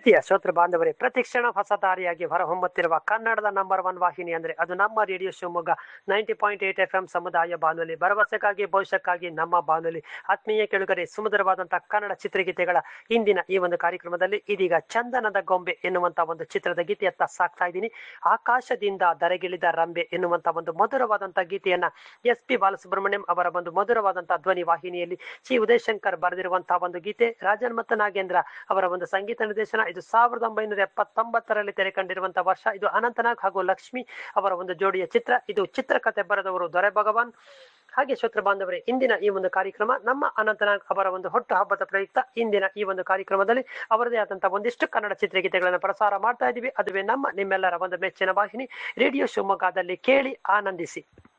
ಪ್ರೀತಿಯ ಶ್ರೋತೃ ಬಾಂಧವರೇ ಪ್ರತಿಕ್ಷಣ ಹೊಸ ದಾರಿಯಾಗಿ ಹೊರಹೊಮ್ಮುತ್ತಿರುವ ಕನ್ನಡದ ನಂಬರ್ ಒನ್ ವಾಹಿನಿ ಅಂದ್ರೆ ಅದು ನಮ್ಮ radio Shivamogga ninety point eight FM ಎಂ ಸಮುದಾಯ ಬಾನುಲಿ ಭರವಸೆಗಾಗಿ ಭವಿಷ್ಯಕ್ಕಾಗಿ ನಮ್ಮ ಬಾನುಲಿ ಆತ್ಮೀಯ ಕೆಳುಗರೆ ಸುಮಧುರವಾದಂತಹ ಕನ್ನಡ ಚಿತ್ರಗೀತೆಗಳ ಇಂದಿನ ಈ ಒಂದು ಕಾರ್ಯಕ್ರಮದಲ್ಲಿ ಇದೀಗ ಚಂದನದ ಗೊಂಬೆ ಎನ್ನುವಂತ ಒಂದು ಚಿತ್ರದ ಗೀತೆಯತ್ತ ಸಾಕ್ತಾ ಇದ್ದೀನಿ ಆಕಾಶದಿಂದ ದರೆಗಿಳಿದ ರಂಬೆ ಎನ್ನುವಂತ ಒಂದು ಮಧುರವಾದಂತಹ ಗೀತೆಯನ್ನ ಎಸ್ ಪಿ ಬಾಲಸುಬ್ರಹ್ಮಣ್ಯಂ ಅವರ ಒಂದು ಮಧುರವಾದಂತಹ ಧ್ವನಿ ವಾಹಿನಿಯಲ್ಲಿ ಶ್ರೀ ಉದಯಶಂಕರ್ ಬರೆದಿರುವಂತಹ ಒಂದು ಗೀತೆ ರಾಜನ್ ಮತ್ತು ನಾಗೇಂದ್ರ ಅವರ ಒಂದು ಸಂಗೀತ ನಿರ್ದೇಶನ ಇದು ಸಾವಿರದ ಒಂಬೈನೂರ ಎಪ್ಪತ್ತೊಂಬತ್ತರಲ್ಲಿ ತೆರೆ ಕಂಡಿರುವಂತಹ ವರ್ಷ ಇದು ಅನಂತನಾಗ್ ಹಾಗೂ ಲಕ್ಷ್ಮಿ ಅವರ ಒಂದು ಜೋಡಿಯ ಚಿತ್ರ ಇದು ಚಿತ್ರಕಥೆ ಬರೆದವರು ದೊರೆ ಭಗವಾನ್ ಹಾಗೆ ಶ್ರೋತೃ ಬಾಂಧವರೇ ಇಂದಿನ ಈ ಒಂದು ಕಾರ್ಯಕ್ರಮ ನಮ್ಮ ಅನಂತನಾಗ್ ಅವರ ಒಂದು ಹುಟ್ಟು ಹಬ್ಬದ ಪ್ರಯುಕ್ತ ಇಂದಿನ ಈ ಒಂದು ಕಾರ್ಯಕ್ರಮದಲ್ಲಿ ಅವರದೇ ಆದಂತಹ ಒಂದಿಷ್ಟು ಕನ್ನಡ ಚಿತ್ರಗೀತೆಗಳನ್ನು ಪ್ರಸಾರ ಮಾಡ್ತಾ ಇದ್ದೀವಿ ಅದುವೇ ನಮ್ಮ ನಿಮ್ಮೆಲ್ಲರ ಒಂದು ಮೆಚ್ಚಿನ ವಾಹಿನಿ ರೇಡಿಯೋ ಶಿವಮೊಗ್ಗದಲ್ಲಿ ಕೇಳಿ ಆನಂದಿಸಿ